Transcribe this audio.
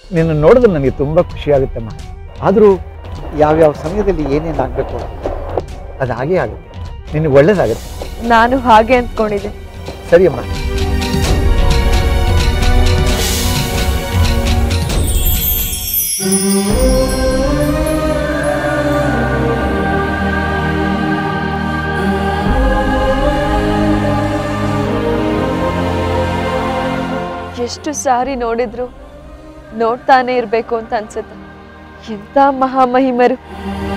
ನಿನ್ನ ನೋಡಿದ್ರೆ ನನಗೆ ತುಂಬ ಖುಷಿಯಾಗುತ್ತಮ್ಮ ಆದರೂ ಯಾವ್ಯಾವ ಸಮಯದಲ್ಲಿ ಏನೇನು ಆಗಬೇಕು ಅದು ಹಾಗೇ ಆಗುತ್ತೆ ನಿನಗೆ ಒಳ್ಳೇದಾಗುತ್ತೆ ನಾನು ಹಾಗೆ ಅಂದ್ಕೊಂಡಿದ್ದೆ ಸರಿಯಮ್ಮ ಎಷ್ಟು ಸಾರಿ ನೋಡಿದ್ರು ನೋಡ್ತಾನೆ ಇರ್ಬೇಕು ಅಂತ ಅನ್ಸುತ್ತೆ ಎಂತ ಮಹಾಮಹಿಮರು